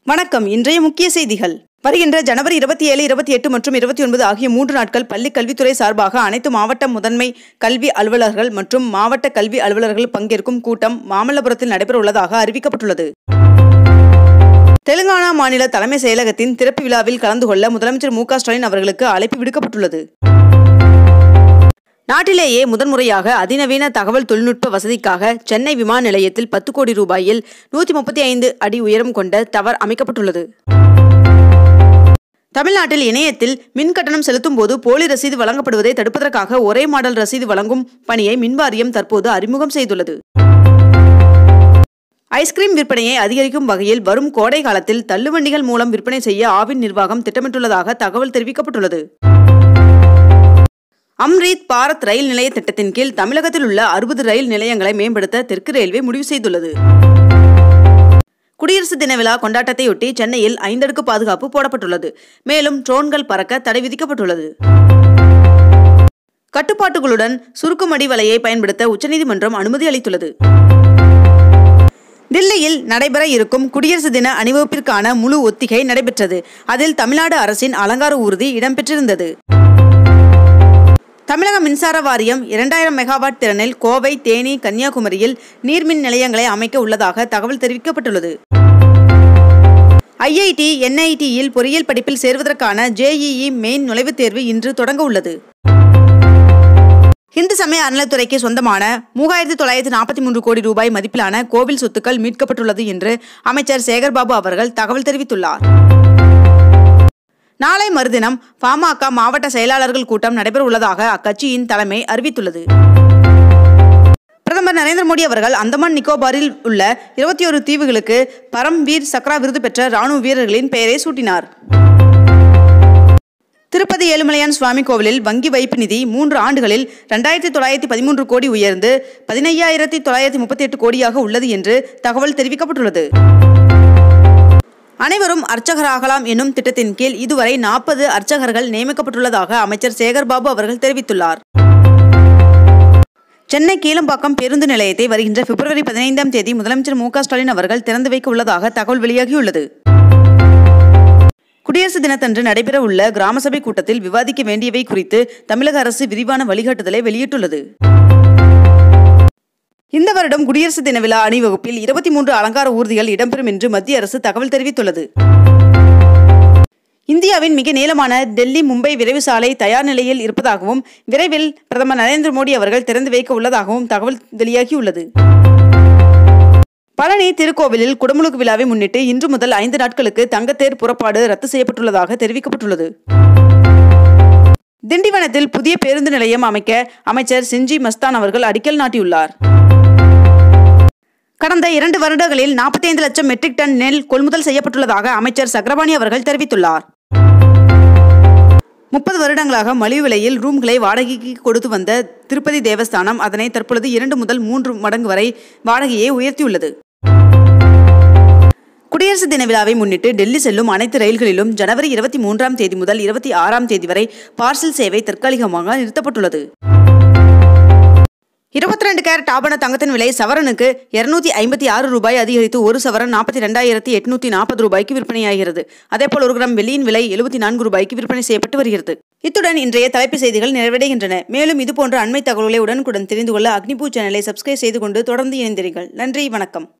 வணக்கம் இன்றைய முக்கிய செய்திகள் வருகின்ற ஜனவரி இருபத்தி ஏழு இருபத்தி எட்டு மற்றும் இருபத்தி ஒன்பது ஆகிய மூன்று நாட்கள் பள்ளி கல்வித்துறை சார்பாக அனைத்து மாவட்ட முதன்மை கல்வி அலுவலர்கள் மற்றும் மாவட்ட கல்வி அலுவலர்கள் பங்கேற்கும் கூட்டம் மாமல்லபுரத்தில் நடைபெற உள்ளதாக அறிவிக்கப்பட்டுள்ளது தெலுங்கானா மாநில தலைமை செயலகத்தின் திறப்பு விழாவில் கலந்து கொள்ள முதலமைச்சர் மு க ஸ்டாலின் அவர்களுக்கு அழைப்பு விடுக்கப்பட்டுள்ளது நாட்டிலேயே முதன்முறையாக அதிநவீன தகவல் தொழில்நுட்ப வசதிக்காக சென்னை விமான நிலையத்தில் பத்து கோடி ரூபாயில் நூற்றி முப்பத்தி ஐந்து அடி உயரம் கொண்ட டவர் அமைக்கப்பட்டுள்ளது தமிழ்நாட்டில் இணையத்தில் மின் கட்டணம் செலுத்தும் போது போலி ரசீது வழங்கப்படுவதை தடுப்பதற்காக ஒரே மாடல் ரசீது வழங்கும் பணியை மின்வாரியம் தற்போது அறிமுகம் செய்துள்ளது ஐஸ்கிரீம் விற்பனையை அதிகரிக்கும் வகையில் வரும் கோடை காலத்தில் தள்ளுவண்டிகள் மூலம் விற்பனை செய்ய ஆவின் நிர்வாகம் திட்டமிட்டுள்ளதாக தகவல் தெரிவிக்கப்பட்டுள்ளது அம்ரீத் பாரத் ரயில் நிலைய திட்டத்தின் கீழ் தமிழகத்தில் உள்ள அறுபது ரயில் நிலையங்களை மேம்படுத்த தெற்கு ரயில்வே முடிவு செய்துள்ளது குடியரசு தின விழா கொண்டாட்டத்தையொட்டி சென்னையில் ஐந்தடுக்கு பாதுகாப்பு போடப்பட்டுள்ளது மேலும் ட்ரோன்கள் பறக்க தடை விதிக்கப்பட்டுள்ளது கட்டுப்பாட்டுகளுடன் சுருக்குமடி வலையை பயன்படுத்த உச்சநீதிமன்றம் அனுமதி அளித்துள்ளது தில்லியில் நடைபெற இருக்கும் குடியரசு தின அணிவகுப்பிற்கான முழு ஒத்திகை நடைபெற்றது அதில் தமிழ்நாடு அரசின் அலங்கார ஊர்தி இடம்பெற்றிருந்தது தமிழக மின்சார வாரியம் இரண்டாயிரம் மெகாவாட் திறனில் கோவை தேனி கன்னியாகுமரியில் நீர்மின் நிலையங்களை அமைக்க உள்ளதாக தகவல் தெரிவிக்கப்பட்டுள்ளது ஐஐடி என்ஐடியில் பொறியியல் படிப்பில் சேர்வதற்கான ஜேஇஇ மெயின் நுழைவுத் தேர்வு இன்று தொடங்க உள்ளது இந்து சமய அறநிலைத்துறைக்கு சொந்தமான மூவாயிரத்தி தொள்ளாயிரத்தி நாற்பத்தி மூன்று கோடி ரூபாய் மதிப்பிலான கோவில் சொத்துக்கள் மீட்கப்பட்டுள்ளது என்று அமைச்சர் சேகர்பாபு அவர்கள் தகவல் தெரிவித்துள்ளார் நாளை மறுதினம் பாமக மாவட்ட செயலாளர்கள் கூட்டம் நடைபெற உள்ளதாக அக்கட்சியின் தலைமை அறிவித்துள்ளது பிரதமர் நரேந்திர மோடி அவர்கள் அந்தமான் நிக்கோபாரில் உள்ள இருபத்தி ஒரு தீவுகளுக்கு பரம்வீர் சக்ரா விருது பெற்ற ராணுவ வீரர்களின் பெயரை சூட்டினார் திருப்பதி ஏழுமலையான் சுவாமி கோவிலில் வங்கி வைப்பு நிதி மூன்று ஆண்டுகளில் ரெண்டாயிரத்தி தொள்ளாயிரத்தி பதிமூன்று கோடி உயர்ந்து பதினையாயிரத்தி தொள்ளாயிரத்தி முப்பத்தி எட்டு கோடியாக உள்ளது என்று தகவல் தெரிவிக்கப்பட்டுள்ளது அனைவரும் அர்ச்சகராகலாம் என்னும் திட்டத்தின் கீழ் இதுவரை நாற்பது அர்ச்சகர்கள் நியமிக்கப்பட்டுள்ளதாக அமைச்சர் சேகர்பாபு அவர்கள் தெரிவித்துள்ளார் சென்னை கீழம்பாக்கம் பேருந்து நிலையத்தை வருகின்ற பிப்ரவரி பதினைந்தாம் தேதி முதலமைச்சர் மு ஸ்டாலின் அவர்கள் திறந்து வைக்க உள்ளதாக தகவல் வெளியாகியுள்ளது குடியரசு தினத்தன்று நடைபெற உள்ள கிராம சபை கூட்டத்தில் விவாதிக்க வேண்டியவை குறித்து தமிழக அரசு விரிவான வழிகாட்டுதலை வெளியிட்டுள்ளது இந்த வருடம் குடியரசு தின விழா அணிவகுப்பில் இருபத்தி மூன்று அலங்கார ஊர்திகள் இடம்பெறும் என்று மத்திய அரசு தகவல் தெரிவித்துள்ளது இந்தியாவின் மிக நீளமான டெல்லி மும்பை விரைவு சாலை தயார் நிலையில் இருப்பதாகவும் விரைவில் பிரதமர் நரேந்திர மோடி அவர்கள் திறந்து வைக்க உள்ளதாகவும் தகவல் வெளியாகியுள்ளது பழனி திருக்கோவிலில் குடமுழுக்கு விழாவை முன்னிட்டு இன்று முதல் ஐந்து நாட்களுக்கு தங்கத்தேர் புறப்பாடு ரத்து செய்யப்பட்டுள்ளதாக தெரிவிக்கப்பட்டுள்ளது திண்டிவனத்தில் புதிய பேருந்து நிலையம் அமைக்க அமைச்சர் செஞ்சி மஸ்தான் அவர்கள் அடிக்கல் நாட்டியுள்ளார் கடந்த இரண்டு வருடங்களில் நாற்பத்தி ஐந்து லட்சம் மெட்ரிக் டன் நெல் கொள்முதல் செய்யப்பட்டுள்ளதாக அமைச்சர் சக்கரபாணி அவர்கள் தெரிவித்துள்ளார் முப்பது வருடங்களாக மலிவு விலையில் ரூம்களை வாடகைக்கு கொடுத்து வந்த திருப்பதி தேவஸ்தானம் அதனை தற்பொழுது இரண்டு முதல் மூன்று மடங்கு வரை வாடகையை உயர்த்தியுள்ளது குடியரசு தின விழாவை முன்னிட்டு டெல்லி செல்லும் அனைத்து ரயில்களிலும் ஜனவரி இருபத்தி மூன்றாம் தேதி முதல் இருபத்தி ஆறாம் தேதி வரை பார்சல் சேவை தற்காலிகமாக நிறுத்தப்பட்டுள்ளது இருபத்தி ரெண்டு கேரட் ஆபண தங்கத்தின் விலை சவரனுக்கு இருநூத்தி ஐம்பத்தி ஆறு ரூபாய் அதிகரித்து ஒரு சவரன் நாற்பத்தி ரெண்டாயிரத்தி எட்நூத்தி நாற்பது ரூபாய்க்கு விற்பனையாகிறது அதேபோல் ஒரு கிராம் வெள்ளியின் விலை எழுபத்தி நான்கு ரூபாய்க்கு விற்பனை செய்யப்பட்டு வருகிறது இத்துடன் இன்றைய தலைப்பு செய்திகள் நிறைவடைகின்றன மேலும் இதுபோன்ற அண்மை தகவல்களை உடனுக்குடன் தெரிந்து கொள்ள அக்னிபூ சேனலை சப்ஸ்கிரைப் செய்து கொண்டு தொடர்ந்து இணைந்திருங்கள் நன்றி வணக்கம்